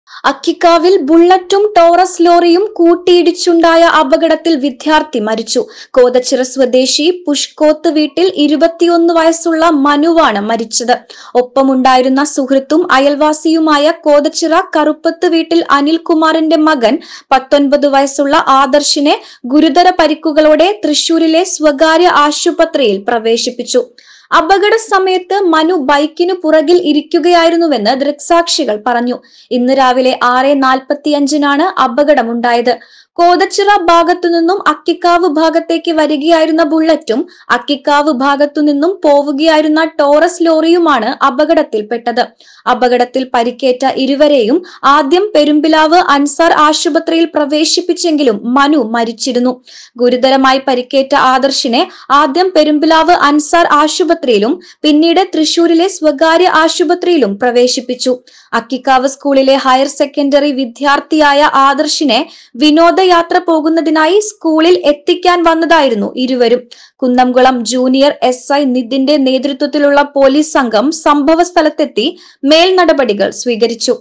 അക്കിക്കാവിൽ ബുള്ളറ്റും Taurus ലോറിയും കൂട്ടിയിടിച്ചുണ്ടായ അപകടത്തിൽ വിദ്യാർത്ഥി മരിച്ചു കോതച്ചിറ സ്വദേശി പുഷ്കോത്ത് വീട്ടിൽ ഇരുപത്തിയൊന്ന് വയസ്സുള്ള മനുവാണ് മരിച്ചത് ഒപ്പമുണ്ടായിരുന്ന സുഹൃത്തും അയൽവാസിയുമായ കോതച്ചിറ കറുപ്പത്ത് വീട്ടിൽ അനിൽകുമാറിന്റെ മകൻ പത്തൊൻപത് വയസ്സുള്ള ആദർശിനെ ഗുരുതര പരിക്കുകളോടെ തൃശൂരിലെ സ്വകാര്യ ആശുപത്രിയിൽ പ്രവേശിപ്പിച്ചു അപകട സമയത്ത് മനു ബൈക്കിനു പുറകിൽ ഇരിക്കുകയായിരുന്നുവെന്ന് ദൃക്സാക്ഷികൾ പറഞ്ഞു ഇന്ന് രാവിലെ ആറ് നാൽപ്പത്തിയഞ്ചിനാണ് അപകടമുണ്ടായത് കോതച്ചിറ ഭാഗത്തു നിന്നും അക്കിക്കാവ് ഭാഗത്തേക്ക് വരികയായിരുന്ന ബുള്ളറ്റും അക്കിക്കാവ് ഭാഗത്തു നിന്നും പോവുകയായിരുന്ന ടോറസ് ലോറിയുമാണ് അപകടത്തിൽപ്പെട്ടത് അപകടത്തിൽ പരിക്കേറ്റ ഇരുവരെയും ആദ്യം പെരുമ്പിലാവ് അൻസാർ ആശുപത്രിയിൽ പ്രവേശിപ്പിച്ചെങ്കിലും മനു മരിച്ചിരുന്നു ഗുരുതരമായി പരിക്കേറ്റ ആദർശിനെ ആദ്യം പെരുമ്പിലാവ് അൻസാർ ആശുപത്രിയിലും പിന്നീട് തൃശൂരിലെ സ്വകാര്യ ആശുപത്രിയിലും പ്രവേശിപ്പിച്ചു അക്കിക്കാവ് സ്കൂളിലെ ഹയർ സെക്കൻഡറി വിദ്യാർത്ഥിയായ ആദർശിനെ വിനോദയാത്ര പോകുന്നതിനായി സ്കൂളിൽ എത്തിക്കാൻ വന്നതായിരുന്നു ഇരുവരും കുന്നംകുളം ജൂനിയർ എസ് ഐ നിതിന്റെ നേതൃത്വത്തിലുള്ള പോലീസ് സംഘം സംഭവ സ്ഥലത്തെത്തി മേൽ നടപടികൾ സ്വീകരിച്ചു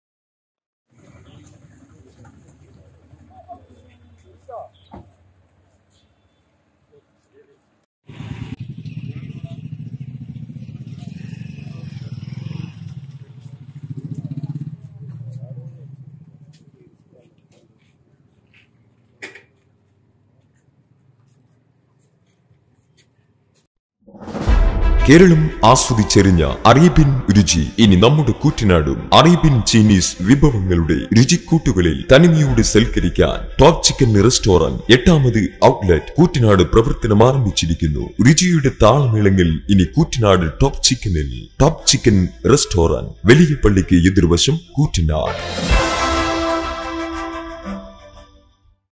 കേരളം ആസ്വദിച്ചെറിഞ്ഞ അറേബ്യൻ രുചി ഇനി നമ്മുടെ കൂറ്റനാടും അറേബ്യൻ ചൈനീസ് വിഭവങ്ങളുടെ രുചിക്കൂട്ടുകളിൽ തനിമയോട് സൽക്കരിക്കാൻ ടോപ്പ് ചിക്കൻ റെസ്റ്റോറന്റ് എട്ടാമത് ഔട്ട്ലെറ്റ് കൂറ്റനാട് പ്രവർത്തനം ആരംഭിച്ചിരിക്കുന്നു രുചിയുടെ താളമേളങ്ങൾ ഇനി കൂറ്റനാട് ടോപ്പ് ചിക്കനിൽ ടോപ്പ് ചിക്കൻ റെസ്റ്റോറന്റ് വലിയ പള്ളിക്ക് എതിർവശം കൂറ്റനാട്